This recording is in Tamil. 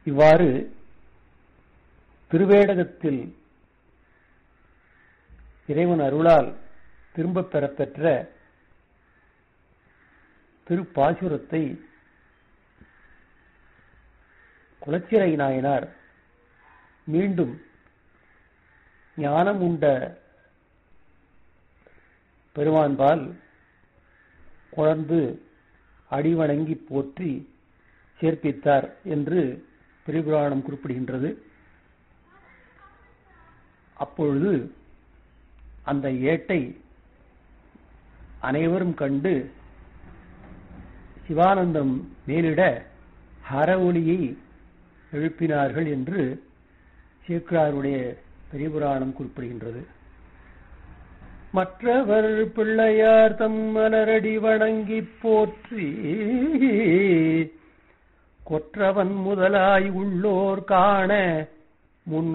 இவ்வாறு திருவேடகத்தில் இறைவன் அருளால் திரும்பப் பெறப்பெற்ற திருப்பாசுரத்தை குலச்சிறை நாயனார் மீண்டும் ஞானம் உண்ட பெருமான்பால் குழந்து அடிவணங்கி போற்றி சேர்ப்பித்தார் என்று திரிபுராணம் குறிப்பிடுகின்றது அப்பொழுது அந்த ஏட்டை அனைவரும் கண்டு சிவானந்தம் மேலிட ஹர ஒளியை எழுப்பினார்கள் என்று சேக்கிராருடைய பெரியபுராணம் குறிப்பிடுகின்றது மற்றவர் பிள்ளையார் தம் மலரடி வணங்கி போற்றி கொற்றவன் முதலாய் உள்ளோர் காண முன்